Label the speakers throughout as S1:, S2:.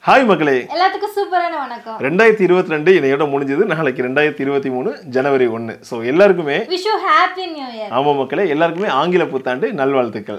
S1: Hi மக்களே
S2: எல்லாத்துக்கும் சூப்பரான வணக்கம்
S1: ரெண்டாயிரத்தி இருபத்தி ரெண்டு இதையோட முடிஞ்சது நாளைக்கு ரெண்டாயிரத்தி இருபத்தி மூணு ஜனவரி ஒன்று ஸோ எல்லாருக்குமே
S2: wish you happy new year
S1: ஆமாம் மக்களே எல்லாருக்குமே ஆங்கில புத்தாண்டு நல்வாழ்த்துக்கள்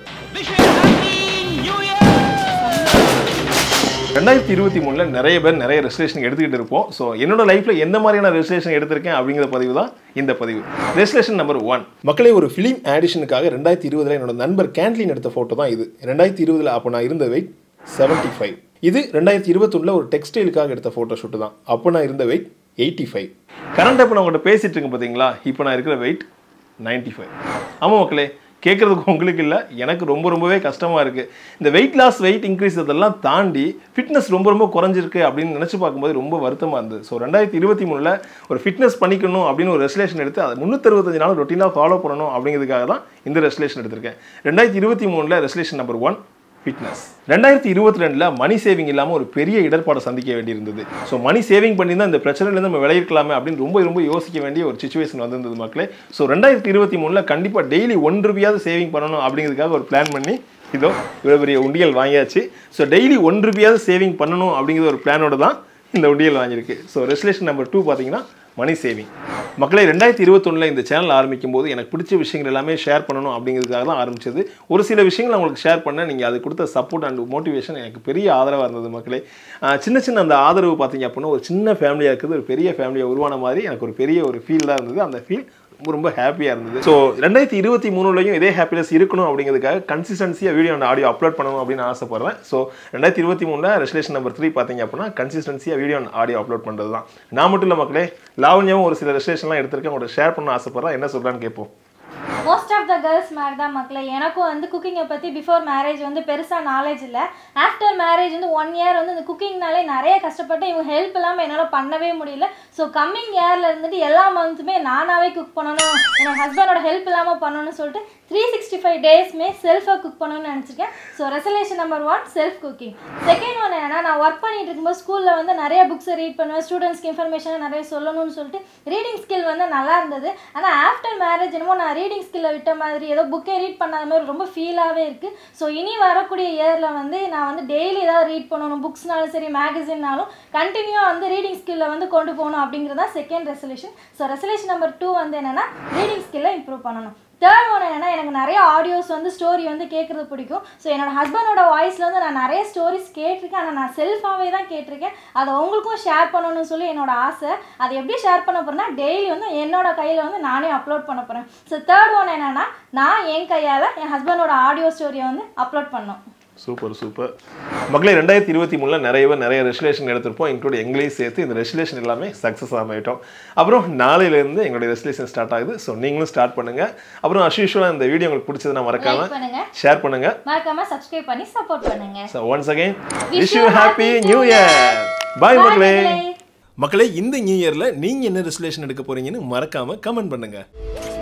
S1: ரெண்டாயிரத்தி இருபத்தி மூணுல நிறைய பேர் நிறைய ரெஜிஸ்ட்ரேஷன் எடுத்துக்கிட்டு இருப்போம் ஸோ என்னோட லைஃப்ல எந்த மாதிரியான ரெஜிஸ்ட்ரேஷன் எடுத்திருக்கேன் அப்படிங்கிற பதிவு தான் இந்த பதிவு ரெஜிஸ்ட்ரேஷன் நம்பர் ஒன் மக்களே ஒரு ஃபிலிம் ஆடிஷனுக்காக ரெண்டாயிரத்தி இருபதுல என்னோட நண்பர் கேன்ட்லின் எடுத்த ஃபோட்டோ தான் இது ரெண்டாயிரத்தி இருபதுல அப்போ நான் இருந்த வெயிட் செவன்ட்டி ஃபைவ் இது ரெண்டாயிரத்தி இருபத்தொன்னில் ஒரு டெக்ஸ்டைலுக்காக எடுத்த ஃபோட்டோ ஷூட்டு தான் அப்போ நான் இருந்த வெயிட் எயிட்டி ஃபைவ் கரண்ட் அப்போ நான் உங்கள்கிட்ட பேசிட்டு இருக்கேன் பார்த்தீங்களா இப்போ நான் இருக்கிற வெயிட் 95 ஃபைவ் ஆமாம் மக்களே கேட்குறதுக்கு உங்களுக்கு இல்லை எனக்கு ரொம்ப ரொம்பவே கஷ்டமாக இருக்குது இந்த வெயிட் லாஸ் வெயிட் இன்க்ரீஸ் இதெல்லாம் தாண்டி ஃபிட்னஸ் ரொம்ப ரொம்ப குறைஞ்சிருக்கு அப்படின்னு நினச்சி பார்க்கும்போது ரொம்ப வருத்தமாக இருந்தது ஸோ ரெண்டாயிரத்தி இருபத்தி மூணில் ஒரு ஃபிட்னஸ் பண்ணிக்கணும் அப்படின்னு ஒரு ரெஸ்லேஷன் எடுத்து அதை முந்நூற்றறுபத்தஞ்சு நாள் ரொட்டீனாக ஃபாலோ பண்ணணும் அப்படிங்கிறதுக்காக தான் இந்த ரெஸ்லேஷன் எடுத்திருக்கேன் ரெண்டாயிரத்தி இருபத்தி மூணில் ரெஸ்லேஷன் நம்பர் ஒன் ஃபிட்னஸ் ரெண்டாயிரத்தி இருபத்தி ரெண்டில் மணி சேவிங் இல்லாமல் ஒரு பெரிய இடர்பாடை சந்திக்க வேண்டியிருந்தது ஸோ மணி சேவிங் பண்ணி தான் இந்த பிரச்சனையிலேருந்து நம்ம விளையிருக்கலாமே அப்படின்னு ரொம்ப ரொம்ப யோசிக்க வேண்டிய ஒரு சுச்சுவேஷன் வந்திருந்தது மக்களே ஸோ ரெண்டாயிரத்தி இருபத்தி மூணில் கண்டிப்பாக டெய்லி ஒன் ரூபியாவது சேவிங் பண்ணணும் அப்படிங்கிறதுக்காக ஒரு பிளான் பண்ணி இதோ இவ்வளோ பெரிய உண்டியல் வாங்கியாச்சு ஸோ டெய்லி ஒன் ரூபியாவது சேவிங் பண்ணணும் அப்படிங்கிற ஒரு பிளானோட தான் இந்த உண்டியல் வாங்கியிருக்கு ஸோ ரெஸ்லேஷன் நம்பர் டூ பார்த்தீங்கன்னா மணி சேவிங் மக்களே ரெண்டாயிரத்தி இருபத்தொன்னில் இந்த சேனல் ஆரம்பிக்கும் போது எனக்கு பிடிச்ச விஷயங்கள் எல்லாமே ஷேர் பண்ணணும் அப்படிங்கிறதுக்காக தான் ஆரம்பிச்சது ஒரு சில விஷயங்கள் உங்களுக்கு ஷேர் பண்ண நீங்கள் அது கொடுத்த சப்போர்ட் அண்ட் மோட்டிவேஷன் எனக்கு பெரிய ஆதரவாக இருந்தது மக்களே ஆஹ் சின்ன சின்ன அந்த ஆதரவு பார்த்தீங்க அப்படின்னா ஒரு சின்ன ஃபேமிலியாக இருக்குது ஒரு பெரிய ஃபேமிலியாக உருவான மாதிரி எனக்கு ஒரு பெரிய ஒரு ஃபீல் தான் இருந்தது அந்த ஃபீல் ரொம்ப ரொம்ப ஹாப்பியாக இருந்தது ஸோ ரெண்டாயிரத்தி இருபத்தி மூணுலையும் இதே ஹாப்பினஸ் இருக்கணும் அப்படிங்கிறதுக்காக கன்சிஸ்டன்சியாக வீடியோ அண்ட் ஆடியோ அப்லோட் பண்ணணும் அப்படின்னு ஆசைப்படுறேன் ஸோ ரெண்டாயிரத்தி இருபத்தி மூணில் ரெஸ்லேஷன் நம்பர் த்ரீ பார்த்தீங்க அப்படின்னா கன்சிஸ்டன்சியாக வீடியோ அண்ட் ஆடியோ அப்லோட் பண்ணுறது தான் நான் மட்டும் இல்லை மக்களே லாவண்யாவும் ஒரு சில ரெஸ்லேஷன்லாம் எடுத்திருக்கேன் உங்களோட ஷேர் பண்ண ஆசைப்படுறேன் என்ன சொல்கிறான்னு கேட்போம்
S2: மோஸ்ட் ஆஃப் த கேர்ள்ஸ் மாதிரி தான் மக்களே எனக்கும் வந்து குக்கிங்கை பற்றி பிஃபோர் மேரேஜ் வந்து பெருசாக நாலேஜ் இல்லை ஆஃப்டர் மேரேஜ் வந்து ஒன் இயர் வந்து இந்த குக்கிங்னாலே நிறைய கஷ்டப்பட்டு இவங்க ஹெல்ப் இல்லாமல் என்னால் பண்ணவே முடியல ஸோ கம்மிங் இயரில் இருந்துட்டு எல்லா மந்த்துமே நானாகவே குக் பண்ணணும் என்னோட ஹஸ்பண்டோட ஹெல்ப் இல்லாமல் பண்ணணும்னு சொல்லிட்டு த்ரீ சிக்ஸ்டி ஃபைவ் டேஸ்மே செல்ஃபாக குக் பண்ணணும்னு நினச்சிருக்கேன் so resolution number one self cooking second one என்னன்னா நான் ஒர்க் பண்ணிட்டு இருக்கும்போது ஸ்கூலில் வந்து நிறைய புக்ஸை ரீட் பண்ணுவேன் ஸ்டூடெண்ட்ஸ்க்கு இன்ஃபர்மேஷன் நிறைய சொல்லணும்னு சொல்லிட்டு ரீடிங் ஸ்கில் வந்து நல்லா இருந்தது ஆனால் ஆஃப்டர் மேரேஜ் என்னமோ நான் ரீடிங் ஸ்கில்லை விட்ட மாதிரி ஏதோ புக்கே ரீட் பண்ணாத மாதிரி ரொம்ப ஃபீலாகவே இருக்குது ஸோ இனி வரக்கூடிய இயரில் வந்து நான் வந்து டெய்லி ஏதாவது ரீட் பண்ணணும் புக்ஸ்னாலும் சரி மேகசின்னாலும் கண்டினியூவாக வந்து ரீடிங் ஸ்கில்லை வந்து கொண்டு போகணும் அப்படிங்கிறதா second resolution so resolution number two வந்து என்னென்னா ரீடிங் ஸ்கில்லை இம்ப்ரூவ் பண்ணணும் தேர்ட் ஒன் என்னன்னா எனக்கு நிறைய ஆடியோஸ் வந்து ஸ்டோரி வந்து கேட்குறது பிடிக்கும் ஸோ என்னோட ஹஸ்பண்டோட வாய்ஸில் வந்து நான் நிறைய ஸ்டோரிஸ் கேட்டிருக்கேன் ஆனால் நான் செல்ஃபாகவே தான் கேட்டிருக்கேன் அதை உங்களுக்கும் ஷேர் பண்ணணும்னு சொல்லி என்னோட ஆசை அதை எப்படி ஷேர் பண்ண போகிறேன்னா டெய்லி வந்து என்னோட கையில் வந்து நானே அப்லோட் பண்ண போகிறேன் ஸோ தேர்ட் ஒன் என்னன்னா நான் என் கையால் என் ஹஸ்பண்டோட ஆடியோ ஸ்டோரியை வந்து அப்லோட் பண்ணோம்
S1: சூப்பர் சூப்பர் மக்களே ரெண்டாயிரத்தி இருபத்தி மூணில் நிறைய பேர் நிறைய ரெஸ்லேஷன் எடுத்திருப்போம் இன்க்ளூட் எங்களையும் சேர்த்து இந்த ரெஸ்லேஷன் எல்லாமே சக்ஸஸ் ஆகிட்டோம் அப்புறம் நாளையிலேருந்து எங்களுடைய ரெஸ்லேஷன் ஸ்டார்ட் ஆகுது ஸோ நீங்களும் ஸ்டார்ட் பண்ணுங்க அப்புறம் அஸ்யூஷுவலாக இந்த வீடியோ உங்களுக்கு பிடிச்சதுன்னா மறக்காம
S2: லைக் பண்ணுங்க
S1: ஷேர் பண்ணுங்க
S2: மறக்காம சப்ஸ்கிரைப் பண்ணி சப்போர்ட் பண்ணுங்க
S1: so once again
S2: Wish
S1: wish
S2: you
S1: you happy
S2: happy
S1: new
S2: New
S1: year bye
S2: Bye,
S1: மக்களே
S2: மக்களே.
S1: மக்களே இந்த நியூ இயரில் நீங்கள் என்ன ரெஸ்லேஷன் எடுக்க போறீங்கன்னு மறக்காம கமெண்ட் பண்ணுங்க